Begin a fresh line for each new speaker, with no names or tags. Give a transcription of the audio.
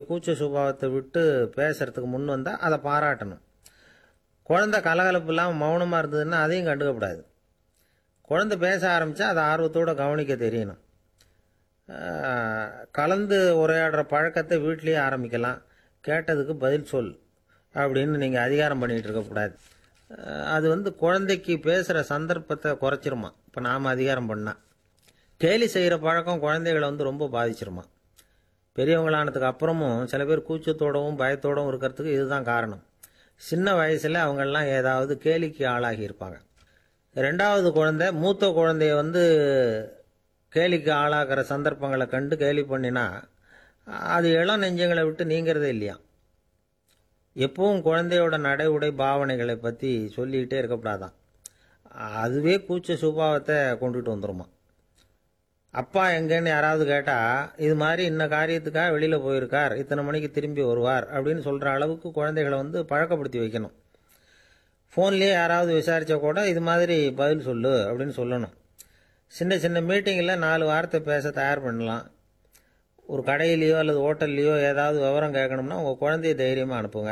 கூச்ச சுபாவத்தை விட்டு பேசுறதுக்கு முன் வந்தால் அதை பாராட்டணும் குழந்தை கலகலப்பு இல்லாமல் மௌனமாக இருந்ததுன்னா அதையும் கண்டுக்கக்கூடாது குழந்தை பேச ஆரம்பித்தா அதை ஆர்வத்தோடு கவனிக்க தெரியணும் ஆஹ், கலந்து உரையாடுற பழக்கத்தை வீட்லேயே ஆரம்பிக்கலாம் கேட்டதுக்கு பதில் சொல் அப்படின்னு நீங்கள் அதிகாரம் பண்ணிகிட்டு இருக்கக்கூடாது ஆஹ், அது வந்து குழந்தைக்கு பேசுகிற சந்தர்ப்பத்தை குறைச்சிருமா இப்போ நாம் அதிகாரம் பண்ணால் கேலி செய்கிற பழக்கம் குழந்தைகளை வந்து ரொம்ப பாதிச்சிருமா பெரியவங்களானதுக்கு அப்புறமும் சில பேர் கூச்சத்தோடவும் பயத்தோடவும் இருக்கிறதுக்கு இதுதான் காரணம் சின்ன வயசில் அவங்கெல்லாம் ஏதாவது கேலிக்கு ஆளாகி இருப்பாங்க ரெண்டாவது குழந்தை மூத்த குழந்தைய வந்து கேலிக்கு ஆளாகிற சந்தர்ப்பங்களை கண்டு கேலி பண்ணினா அது இளம் நெஞ்சங்களை விட்டு நீங்கிறதே இல்லையா எப்பவும் குழந்தையோட நடை உடை பாவனைகளை பற்றி சொல்லிக்கிட்டே இருக்கக்கூடாதான் அதுவே கூச்ச சுபாவத்தை கொண்டுட்டு வந்துருமா அப்பா எங்கன்னு யாராவது கேட்டால் இது மாதிரி இன்ன காரியத்துக்காக வெளியில் போயிருக்கார் இத்தனை மணிக்கு திரும்பி வருவார் அப்படின்னு சொல்கிற அளவுக்கு குழந்தைகளை வந்து பழக்கப்படுத்தி வைக்கணும் ஃபோன்லேயே யாராவது விசாரித்தா கூட இது மாதிரி பதில் சொல்லு அப்படின்னு சொல்லணும் சின்ன சின்ன மீட்டிங்கில் நாலு வார்த்தை பேச தயார் பண்ணலாம் ஒரு கடையிலையோ அல்லது ஹோட்டல்லையோ ஏதாவது விவரம் கேட்கணும்னா உங்கள் குழந்தைய தைரியமாக அனுப்புங்க